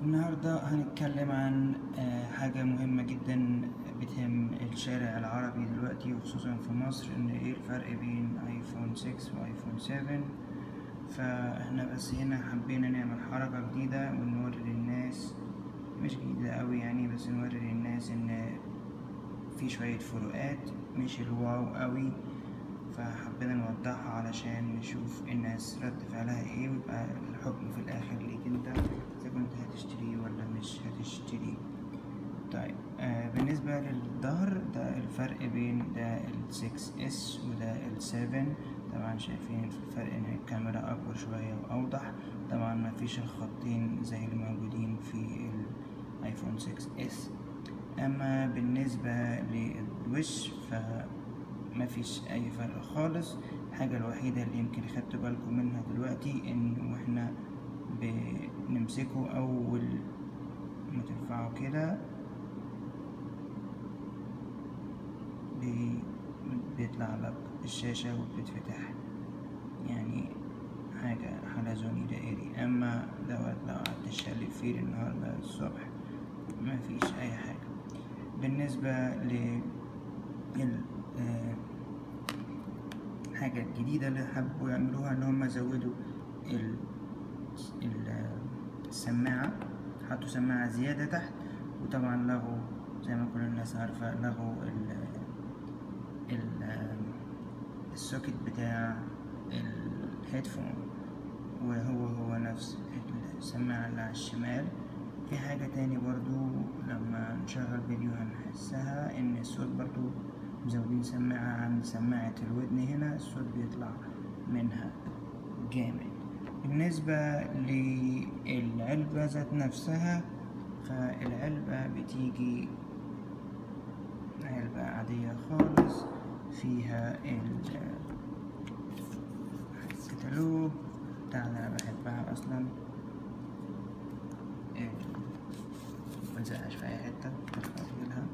النهاردة هنتكلم عن آه، حاجة مهمة جدا بتهم الشارع العربي دلوقتي وخصوصا في مصر ان ايه الفرق بين ايفون 6 وايفون 7 فاحنا بس هنا حبينا نعمل حركة جديدة ونوري للناس مش جديدة اوي يعني بس نوري للناس ان في شوية فروقات مش الواو اوي فحبينا نوضحها علشان نشوف الناس رد فعلها ايه ويبقى الحكم في الاخر ليك انت اذا كنت هتشتريه ولا مش هتشتريه طيب آه بالنسبة للظهر ده الفرق بين ده ال 6S وده ال 7 طبعا شايفين الفرق ان الكاميرا اكبر شوية واوضح طبعا مفيش الخطين زي اللي موجودين في الايفون 6S اما بالنسبة للوش ف مفيش اي فرق خالص الحاجة الوحيدة اللي يمكن خدتوا بالكم منها دلوقتي ان واحنا بنمسكه اول ما ترفعه كده بي- بيطلع لك الشاشة وبتتفتح يعني حاجة حلزوني دائري أما دوت لو قعدت تشقلب فيه النهاردة الصبح مفيش أي حاجة بالنسبة ل ال- آه، الحاجة الجديدة اللي حبوا يعملوها إن هما زودوا ال- ال- آه، السماعة حطوا سماعة زيادة تحت وطبعا لغوا زي ما كل الناس عارفة لغوا ال ال آه، السوكت بتاع الهيدفون وهو هو نفس السماعة اللي على الشمال في حاجة تاني برضو لما نشغل فيديو هنحسها ان الصوت برضو مزودين سماعة عن سماعة الودن هنا الصوت بيطلع منها جامد بالنسبة للعلبة ذات نفسها فالعلبة بتيجي علبة عادية خالص فيها الكتالوج بتاع اللي أنا بحبها أصلا إيه، متزقش في أي حتة تفضيلها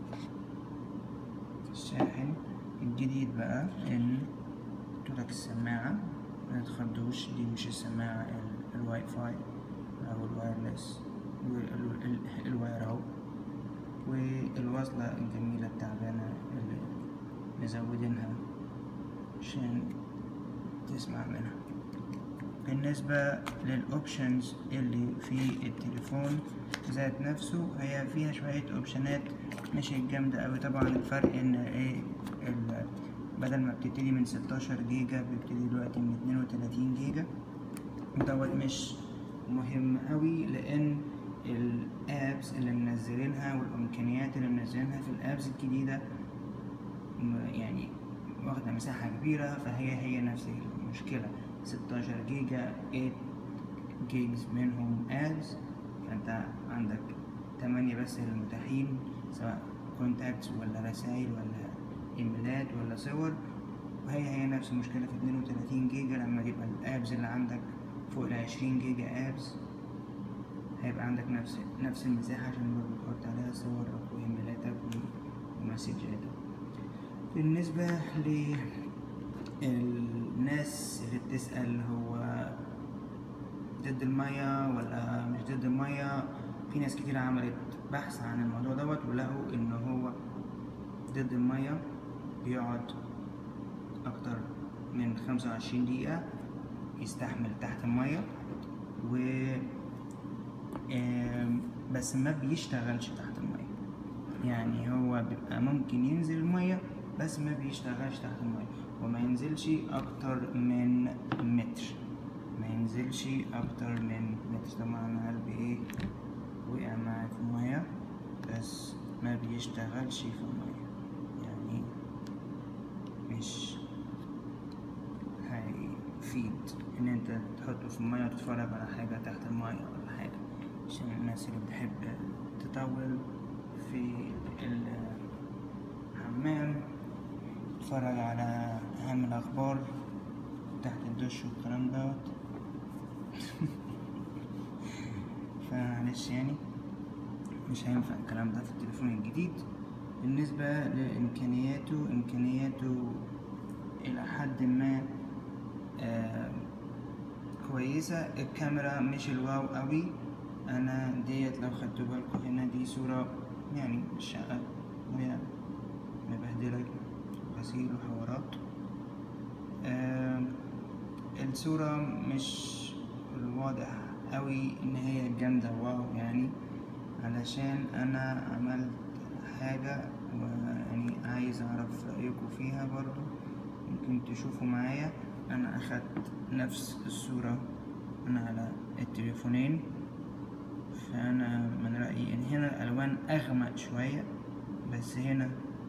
الشاحن الجديد بقى إن تقولك السماعة ما تخدوش دي مش السماعة ال- الواي فاي أو الوايرلس ال- ال- الواير أهو والوصلة الجميلة التعبانة اللي مزودينها عشان تسمع منها بالنسبة للأوبشنز اللي في التليفون ذات نفسه هي فيها شوية أوبشنات مش جامدة أوي طبعا الفرق إن إيه ال- بدل ما بتبتدي من 16 جيجا بتبتدي دلوقتي من 32 جيجا دوت مش مهم أوي لأن الابس اللي منزلينها والامكانيات اللي منزلينها في الابس الجديده م- يعني واخده مساحه كبيره فهي هي نفس المشكله 16 جيجا 8 جيجز منهم ابس فانت عندك 8 بس اللي متاحين سواء كونتاكتس ولا رسائل ولا ايميلات ولا صور وهي هي نفس المشكله في 32 جيجا لما يبقى الابس اللي عندك فوق ال 20 جيجا ابس هيبقى عندك نفس نفس المساحة عشان برضه تحط عليها صورك وإيميلاتك و- ومسجاتك بالنسبة للناس اللي بتسأل هو ضد المية ولا مش ضد المية في ناس كتير عملت بحث عن الموضوع دوت ولقوا إن هو ضد المية بيقعد أكتر من خمسة وعشرين دقيقة يستحمل تحت المية و آم، بس ما بيشتغلش تحت المية يعني هو بيبقى ممكن ينزل المية بس ما بيشتغلش تحت المية وما ينزلش أكتر من متر ما ينزلش أكتر من متر طبعا قلبي إيه وقع معايا في المية بس ما بيشتغلش في المية يعني مش هيفيد ان انت تحطه في المية وتتفرج على حاجة تحت المية ولا حاجة عشان الناس اللي بتحب تطول في الحمام تتفرج على أهم الأخبار تحت الدش والكلام دوت فمعلش يعني مش هينفع الكلام ده في التليفون الجديد بالنسبة لإمكانياته إمكانياته إلى حد ما آه كويسة الكاميرا مش الواو قوي انا ديت لو خدتوا بالكم هنا دي صورة يعني الشقة وهي مبهدلة غسيل وحوارات آه الصورة مش الواضح أوي إن هي جامدة واو يعني علشان أنا عملت حاجة ويعني عايز أعرف رأيكم فيها برضو ممكن تشوفوا معايا أنا أخدت نفس الصورة من على التليفونين فأنا من رأيي إن هنا الألوان أغمق شوية بس هنا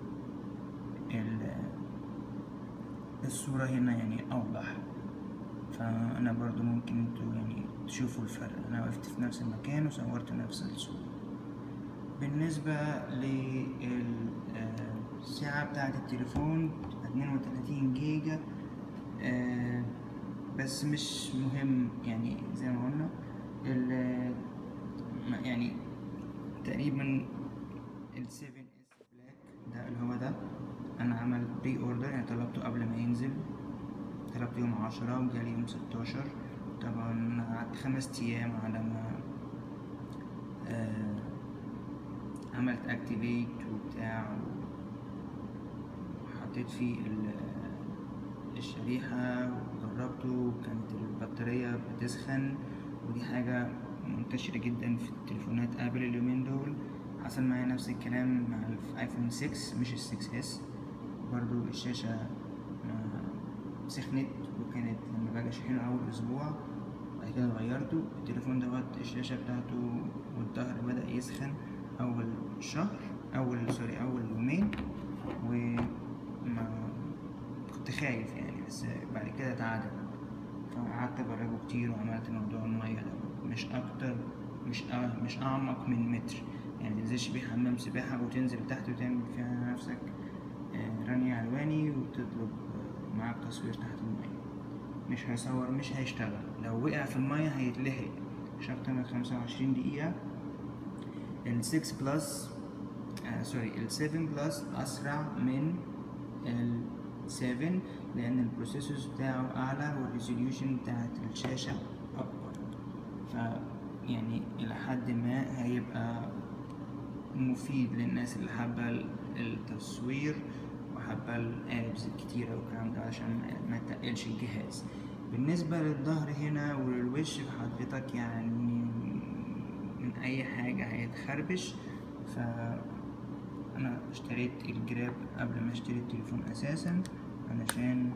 الصورة هنا يعني أوضح فأنا برضو ممكن انتوا يعني تشوفوا الفرق أنا وقفت في نفس المكان وصورت نفس الصورة بالنسبة للسعة بتاعة التليفون اتنين وتلاتين جيجا بس مش مهم يعني زي ما قلنا يعني تقريبا ال 7 اس بلاك ده اللي هو ده انا عمل بري اوردر يعني طلبته قبل ما ينزل طلبته يوم عشرة وجالي يوم ستاشر طبعا قعدت خمس ايام على ما آه عملت اكتيفيت وبتاع وحطيت فيه الشريحة وجربته وكانت البطارية بتسخن ودي حاجة منتشرة جدا في التليفونات ابل اليومين دول حصل معايا نفس الكلام مع الايفون 6 مش ال 6 اس برضو الشاشة سخنت وكانت لما باجي اشحنه اول اسبوع بعد كده غيرته التليفون دوت الشاشة بتاعته والظهر بدأ يسخن اول شهر اول سوري اول يومين وما كنت خايف يعني بس بعد كده اتعادل فقعدت اجربه كتير وعملت موضوع المية ده مش اكتر مش أ... مش اعمق من متر يعني متنزلش بيه حمام سباحة وتنزل تحت وتعمل فيها نفسك رانية علواني وتطلب معاك تصوير تحت المية مش هيصور مش هيشتغل لو وقع في المية هيتلحق مش أكتر من خمسة وعشرين دقيقة ال 6 بلس آه سوري ال 7 بلس أسرع من ال 7 لأن البروسيسور بتاعه أعلى والريزوليوشن بتاعت الشاشة أكبر ف يعني إلى حد ما هيبقى مفيد للناس اللي حابة التصوير وحابة الابس الكتيرة والكلام ده عشان ما تقلش الجهاز بالنسبة للظهر هنا وللوش حضرتك يعني من أي حاجة هيتخربش ف أنا اشتريت الجراب قبل ما اشتري التليفون أساسا علشان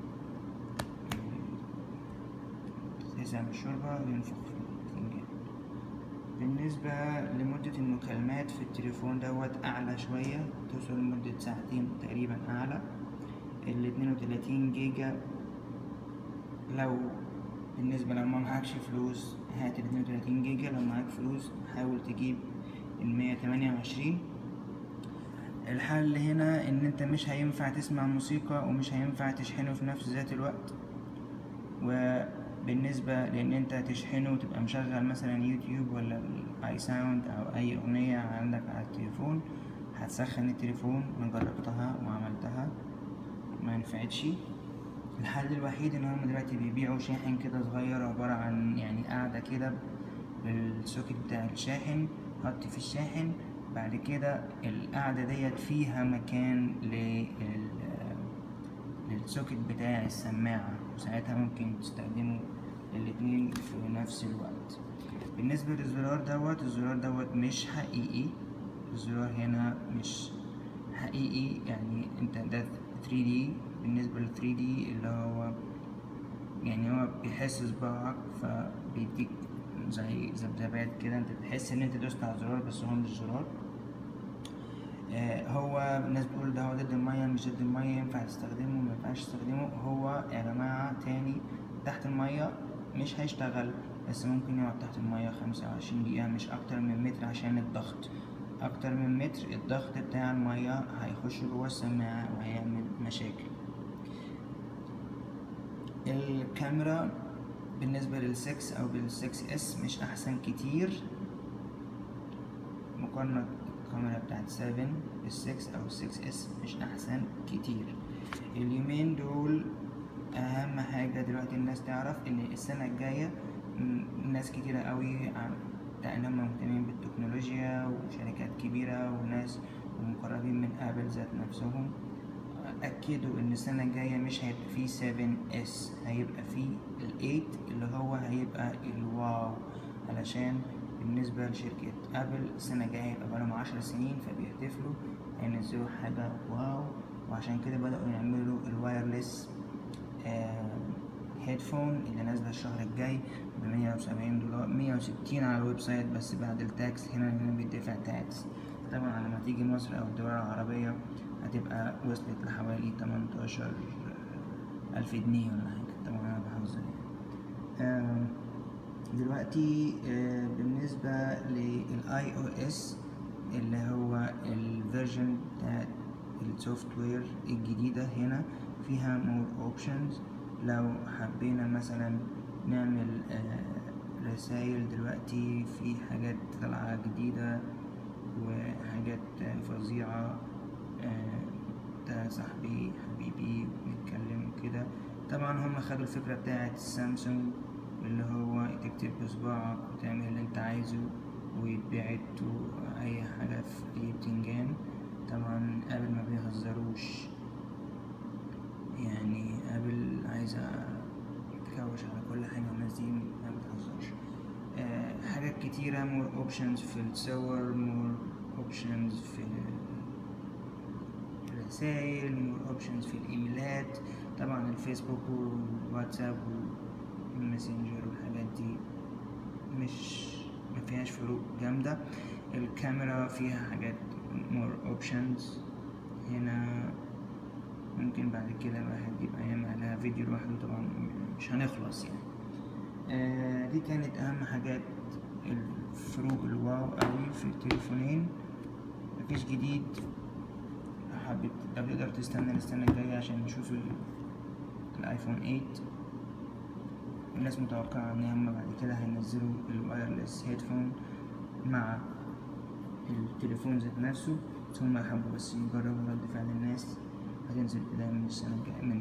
يسعى الشوربة ينفخ في الفنجان بالنسبة لمدة المكالمات في التليفون دوت أعلى شوية توصل لمدة ساعتين تقريبا أعلى ال 32 جيجا لو بالنسبة لو ما معكش فلوس هات ال 32 جيجا لو معاك فلوس حاول تجيب ال 128 الحل هنا ان انت مش هينفع تسمع موسيقى ومش هينفع تشحنه في نفس ذات الوقت وبالنسبة لان انت تشحنه وتبقى مشغل مثلا يوتيوب ولا الاي ساوند او اي اغنية عندك على التليفون هتسخن التليفون انا جربتها وعملتها ما نفعتش الحل الوحيد ان هم دلوقتي بيبيعوا شاحن كده صغير عبارة عن يعني قاعدة كده بالسوكت بتاع الشاحن حط في الشاحن بعد كده القاعدة ديت فيها مكان لل للسوكت بتاع السماعة وساعتها ممكن تستخدموا الاتنين في نفس الوقت بالنسبة للزرار دوت الزرار دوت مش حقيقي الزرار هنا مش حقيقي يعني انت ده 3D بالنسبة لل 3D اللي هو يعني هو بيحس صباعك فبيديك زي ذبذبات كده انت بتحس ان انت دوست على الزرار بس هو مش زرار آه هو الناس بتقول ده هو ضد المية مش ضد المية ينفع تستخدمه ما ينفعش تستخدمه هو يا جماعة تاني تحت المية مش هيشتغل بس ممكن يقعد تحت المية خمسة وعشرين دقيقة مش أكتر من متر عشان الضغط أكتر من متر الضغط بتاع المية هيخش جوه السماعة وهيعمل مشاكل الكاميرا بالنسبة للسكس أو بالسكس اس مش أحسن كتير مقارنة الكاميرا بتاعت 7 بالسكس أو السكس اس مش أحسن كتير اليومين دول أهم حاجة دلوقتي الناس تعرف إن السنة الجاية ناس كتيرة قوي معروفين من ابل ذات نفسهم اكدوا ان السنه الجايه مش هيبقى فيه 7 اس هيبقى فيه ال 8 اللي هو هيبقى الواو علشان بالنسبة لشركة أبل السنة الجاية هيبقى بقالهم عشر سنين فبيحتفلوا هينزلوا حاجة واو وعشان كده بدأوا يعملوا الوايرلس هيدفون اللي نازلة الشهر الجاي بمية وسبعين دولار مية وستين على الويب سايت بس بعد التاكس هنا هنا بيدفع تاكس طبعا لما تيجي مصر أو الدول العربية هتبقى وصلت لحوالي تمنتاشر ألف جنيه ولا حاجة طبعا أنا بهزر يعني دلوقتي بالنسبة للاي او اس اللي هو الفيرجن بتاع السوفت وير الجديدة هنا فيها مور اوبشنز لو حبينا مثلا نعمل رسائل دلوقتي في حاجات طالعة جديدة وحاجات فظيعة ده صاحبي حبيبي بنتكلم كده طبعا هم خدوا الفكرة بتاعت سامسونج اللي هو تكتب بصباعك وتعمل اللي انت عايزه ويتبعت اي حاجة في اي بتنجان طبعا ابل ما بيهزروش يعني ابل عايزة تكوش على كل حاجة والناس دي ما بتهزرش أه حاجات كتيرة مور اوبشنز في الصور مور اوبشنز في الرسايل مور اوبشنز في الايميلات طبعا الفيسبوك والواتساب الماسنجر والحاجات دي مش ما فيهاش فروق جامدة الكاميرا فيها حاجات more options هنا ممكن بعد كده الواحد يبقى يعمل لها فيديو لوحده طبعا مش هنخلص يعني آه دي كانت أهم حاجات الفروق الواو أوي في التليفونين مفيش جديد حبيت لو تقدر تستنى السنة الجاية عشان نشوف الايفون 8 الناس متوقعة ان هم بعد كده هينزلوا الوايرلس هيدفون مع التليفون ذات نفسه بس هم حبوا بس يجربوا رد فعل الناس هتنزل بداية من السنة الجاية